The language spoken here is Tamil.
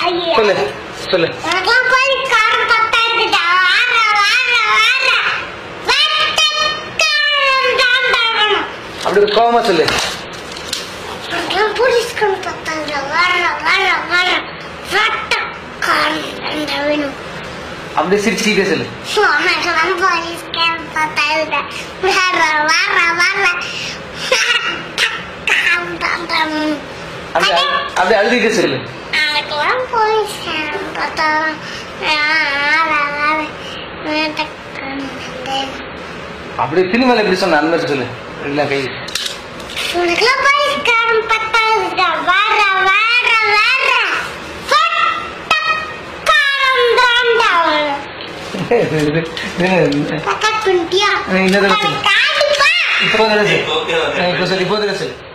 ஐயா. சொல்லு சொல்லு உனக்கெல்லாம் போலீஸ்காரன் பத்தாதுடா. வார, வார, வார. வெட்டக்காரன் தான்டா வேணும். அப்படி கோவமா சொல்லு உனக்கெல்லாம் போலீஸ்காரன் பத்தாதுடா. வார, வார, வார. வெட்டக்காரன் தான்டா வேணும். அப்படியே சிரிச்சுக்கிட்டே சொல்லு உனக்கெல்லாம் போலீஸ்காரன் பத்தாதுடா. வார, வார, வார. வெட்டக்காரன் தான்டா வேணும். அப்படியே அழு- அப்படியே அழுதுகிட்டே சொல்லு அதுக்கெல்லாம் போலீஸ்காரன் பத்தாதுடா. வார, வார. வெட்டக்காரன் தான்டா வேணும். அப்படியே பின்மேல எப்படி சொன்ன அந்த மாதிரி சொல்லு இல்லை கை உனக்கெல்லாம் போலீஸ்காரன் பத்தாதுடா. வார, வார, வார. வெட்டக்காரன் தான்டா வேணும். இப்போ பக்கத்து குண்டியா? இன்னொரு காடிப்பா. இப்போ சொல்லு இப்போ சொல்லு இப்போ சொல்லு